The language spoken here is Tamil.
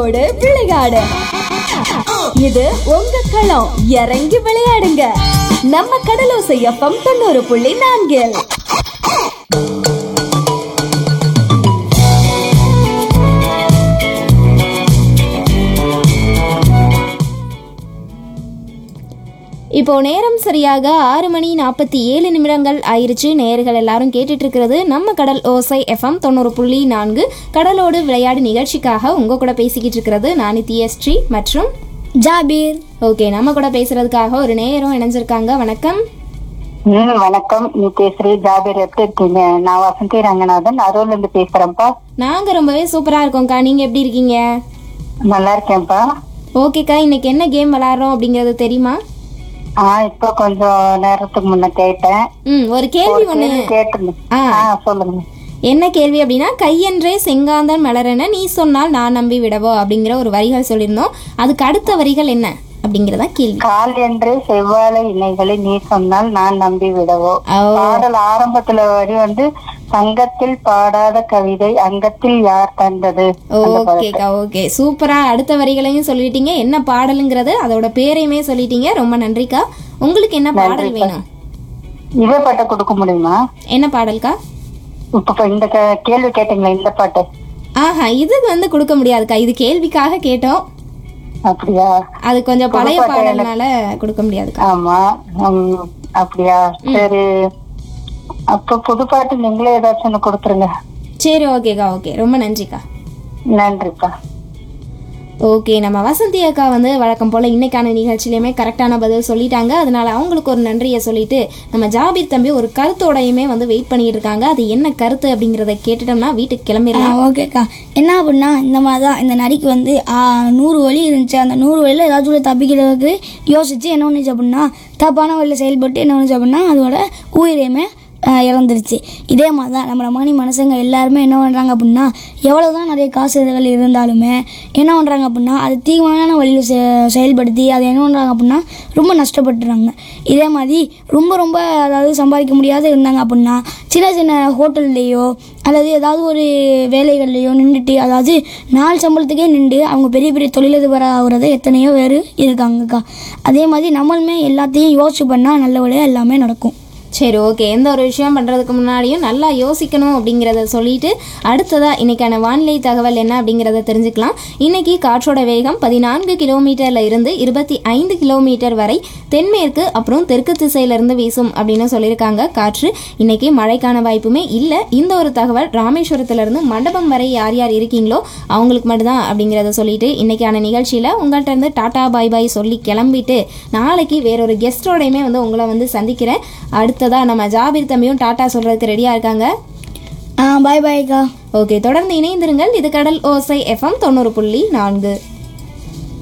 கடலோடு விளையாடு இது உங்க களம் இறங்கி விளையாடுங்க நம்ம கடலோசை எஃப்எம் தொண்ணூறு புள்ளி நான்கில் இப்போ நேரம் சரியாக ஆறு மணி நாற்பத்தி ஏழு நிமிடங்கள் ஆயிருச்சு நேர்கள் எல்லாரும் கேட்டுட்டு இருக்கிறது நம்ம கடல் ஓசை எஃப்எம் தொண்ணூறு புள்ளி நான்கு கடலோடு விளையாடு நிகழ்ச்சிக்காக உங்க கூட பேசிக்கிட்டு இருக்கிறது நான் நித்யஸ்ரீ மற்றும் ஜாபீர் ஓகே நம்ம கூட பேசுறதுக்காக ஒரு நேரம் இணைஞ்சிருக்காங்க வணக்கம் ம் வணக்கம் நித்யஸ்ரீ ஜாபீர் எப்படி இருக்கீங்க நான் வசந்தி ரங்கநாதன் அருள்ல இருந்து பேசுறேன்ப்பா நாங்க ரொம்பவே சூப்பரா இருக்கோம்க்கா நீங்க எப்படி இருக்கீங்க நல்லா இருக்கேன்ப்பா ஓகேக்கா இன்னைக்கு என்ன கேம் விளையாடுறோம் அப்படிங்கிறது தெரியுமா ஆ இப்ப கொஞ்சம் நேரத்துக்கு முன்ன கேட்டேன் ம் ஒரு கேள்வி ஒண்ணு கேள்வி கேட்டிருந்தேன் ஆ. ஆ சொல்லுங்க என்ன கேள்வி அப்படின்னா கையன்றே செங்காந்தன் மலரென நீ சொன்னால் நான் நம்பி விடவோ அப்படிங்கிற ஒரு வரிகள் சொல்லியிருந்தோம் அதுக்கு அடுத்த வரிகள் என்ன அப்படிங்கிறதா கேள்வி கால் என்று செவ்வாழை இணைகளை நீ சொன்னால் நான் நம்பி விடவோ ஓ. பாடல் ஆரம்பத்துல வரி வந்து சங்கத்தில் பாடாத கவிதை அங்கத்தில் யார் தந்தது அந்த பாடல். ஓகேக்கா ஓகே சூப்பரா அடுத்த வரிகளையும் சொல்லிட்டீங்க என்ன பாடலுங்கிறது அதோட பேரையுமே சொல்லிட்டீங்க ரொம்ப நன்றிக்கா உங்களுக்கு என்ன பாடல் வேணும் இதே பாட்டை கொடுக்க முடியுமா என்ன பாடல்க்கா இப்ப இப்ப இந்த கே- கேள்வி கேட்டீங்களா இந்த பாட்டு ஆஹா இது வந்து கொடுக்க முடியாதுக்கா இது கேள்விக்காக கேட்டோம் அப்படியா அது கொஞ்சம் பழைய புது பாட்டு பாடல்னால கொடுக்க முடியாதுக்கா ஆமா உம், அப்படியா சரி அப்ப புது பாட்டு நீங்களே ஏதாச்சும் ஒண்ணு கொடுத்துருங்க சரி ஓகேக்கா ஓகே ரொம்ப நன்றிக்கா நன்றிப்பா ஓகே நம்ம வசந்தி அக்கா வந்து வழக்கம் போல் இன்னைக்கான நிகழ்ச்சியிலையுமே கரெக்டான பதில் சொல்லிட்டாங்க அதனால அவங்களுக்கு ஒரு நன்றியை சொல்லிட்டு நம்ம ஜாபீர் தம்பி ஒரு கருத்தோடையுமே வந்து வெயிட் பண்ணிட்டு இருக்காங்க அது என்ன கருத்து அப்படிங்கிறத கேட்டுட்டோம்னா வீட்டுக்கு கிளம்பிடலாம் ஓகேக்கா என்ன அப்படின்னா இந்த மாதிரி தான் இந்த நரிக்கு வந்து ஆ, நூறு வழி இருந்துச்சு அந்த நூறு வழியில் ஏதாச்சும் ஒரு தப்பிக்கிறதுக்கு யோசிச்சு என்ன பண்ணுச்சு அப்படின்னா தப்பான வழியில் செயல்பட்டு என்ன பண்ணுச்சு அப்படின்னா அதோட உயிரையுமே ஆ, இறந்துருச்சு இதே மாதிரி தான் நம்மள மாதிரி மனுஷங்க எல்லாருமே என்ன பண்ணுறாங்க அப்படின்னா எவ்வளோ தான் நிறைய காசு இதுகள் இருந்தாலுமே என்ன பண்ணுறாங்க அப்படின்னா அது தீவிரமான வழியில் செ செயல்படுத்தி அதை என்ன பண்ணுறாங்க அப்படின்னா ரொம்ப நஷ்டப்பட்டுறாங்க இதே மாதிரி ரொம்ப ரொம்ப அதாவது சம்பாதிக்க முடியாத இருந்தாங்க அப்படின்னா சின்ன சின்ன ஹோட்டல்லையோ அல்லது ஏதாவது ஒரு வேலைகள்லையோ நின்றுட்டு அதாவது நாலு சம்பளத்துக்கே நின்று அவங்க பெரிய பெரிய தொழிலதிபர் ஆகுறது எத்தனையோ பேர் இருக்காங்கக்கா அதே மாதிரி நம்மளுமே எல்லாத்தையும் யோசிச்சு பண்ணால் நல்ல வழியாக எல்லாமே நடக்கும் சரி ஓகே எந்த ஒரு விஷயம் பண்ணுறதுக்கு முன்னாடியும் நல்லா யோசிக்கணும் அப்படிங்கிறத சொல்லிட்டு அடுத்ததா இன்னைக்கான வானிலை தகவல் என்ன அப்படிங்கிறத தெரிஞ்சுக்கலாம் இன்னைக்கு காற்றோட வேகம் பதினான்கு கிலோமீட்டர்ல இருந்து இருபத்தி ஐந்து கிலோமீட்டர் வரை தென்மேற்கு அப்புறம் தெற்கு திசையில இருந்து வீசும் அப்படின்னு சொல்லியிருக்காங்க காற்று இன்னைக்கு மழைக்கான வாய்ப்புமே இல்லை இந்த ஒரு தகவல் ராமேஸ்வரத்துல இருந்து மண்டபம் வரை யார் யார் இருக்கீங்களோ அவங்களுக்கு மட்டும்தான் அப்படிங்கிறத சொல்லிட்டு இன்னைக்கான நிகழ்ச்சியில உங்கள்கிட்ட இருந்து டாடா பாய் பாய் சொல்லி கிளம்பிட்டு நாளைக்கு வேறொரு கெஸ்டோடையுமே வந்து உங்களை வந்து சந்திக்கிறேன் அடுத்ததா நம்ம ஜாபீர் தம்பியும் டாடா சொல்றதுக்கு ரெடியா இருக்காங்க பாய் பாய்க்கா ஓகே தொடர்ந்து இணைந்திருங்கள் இது கடல் ஓசை எஃப்எம் தொண்ணூறு புள்ளி நான்கு